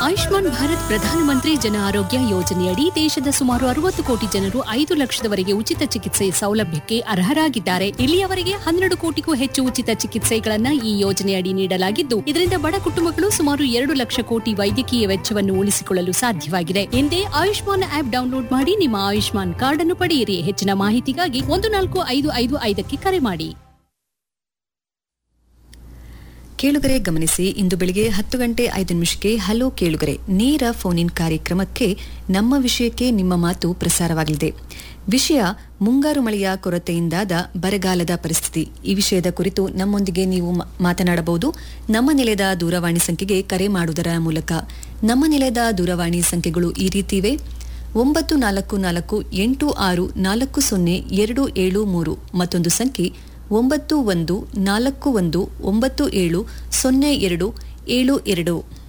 ಆಯುಷ್ಮಾನ್ ಭಾರತ್ ಪ್ರಧಾನಮಂತ್ರಿ ಜನ ಆರೋಗ್ಯ ಯೋಜನೆಯಡಿ ದೇಶದ ಸುಮಾರು ಅರವತ್ತು ಕೋಟಿ ಜನರು ಐದು ಲಕ್ಷದವರೆಗೆ ಉಚಿತ ಚಿಕಿತ್ಸೆ ಸೌಲಭ್ಯಕ್ಕೆ ಅರ್ಹರಾಗಿದ್ದಾರೆ ಇಲ್ಲಿಯವರೆಗೆ ಹನ್ನೆರಡು ಕೋಟಿಗೂ ಹೆಚ್ಚು ಉಚಿತ ಚಿಕಿತ್ಸೆಗಳನ್ನ ಈ ಯೋಜನೆಯಡಿ ನೀಡಲಾಗಿದ್ದು ಇದರಿಂದ ಬಡ ಕುಟುಂಬಗಳು ಸುಮಾರು ಎರಡು ಲಕ್ಷ ಕೋಟಿ ವೈದ್ಯಕೀಯ ವೆಚ್ಚವನ್ನು ಉಳಿಸಿಕೊಳ್ಳಲು ಸಾಧ್ಯವಾಗಿದೆ ಹಿಂದೆ ಆಯುಷ್ಮಾನ್ ಆಪ್ ಡೌನ್ಲೋಡ್ ಮಾಡಿ ನಿಮ್ಮ ಆಯುಷ್ಮಾನ್ ಕಾರ್ಡ್ ಅನ್ನು ಪಡೆಯಿರಿ ಹೆಚ್ಚಿನ ಮಾಹಿತಿಗಾಗಿ ಒಂದು ನಾಲ್ಕು ಐದು ಐದು ಐದಕ್ಕೆ ಕರೆ ಮಾಡಿ ಕೇಳುಗರೆ ಗಮನಿಸಿ ಇಂದು ಬೆಳಿಗ್ಗೆ ಹತ್ತು ಗಂಟೆ ಐದು ನಿಮಿಷಕ್ಕೆ ಹಲೋ ಕೇಳುಗರೆ ನೇರ ಫೋನ್ ಇನ್ ಕಾರ್ಯಕ್ರಮಕ್ಕೆ ನಮ್ಮ ವಿಷಯಕ್ಕೆ ನಿಮ್ಮ ಮಾತು ಪ್ರಸಾರವಾಗಲಿದೆ ವಿಷಯ ಮುಂಗಾರು ಮಳೆಯ ಕೊರತೆಯಿಂದಾದ ಬರಗಾಲದ ಪರಿಸ್ಥಿತಿ ಈ ವಿಷಯದ ಕುರಿತು ನಮ್ಮೊಂದಿಗೆ ನೀವು ಮ- ಮಾತನಾಡಬಹುದು ನಮ್ಮ ನಿಲಯದ ದೂರವಾಣಿ ಸಂಖ್ಯೆಗೆ ಕರೆ ಮಾಡುವುದರ ಮೂಲಕ ನಮ್ಮ ನಿಲಯದ ದೂರವಾಣಿ ಸಂಖ್ಯೆಗಳು ಈ ರೀತಿ ಇವೆ ಒಂಬತ್ತು ನಾಲ್ಕು ನಾಲ್ಕು ಎಂಟು ಆರು ನಾಲ್ಕು ಸೊನ್ನೆ ಎರಡು ಏಳು ಮೂರು ಮತ್ತೊಂದು ಸಂಖ್ಯೆ ಒಂಬತ್ತು ಒಂದು ನಾಲ್ಕು ಒಂದು ಒಂಬತ್ತು ಏಳು ಸೊನ್ನೆ ಎರಡು ಏಳು ಎರಡು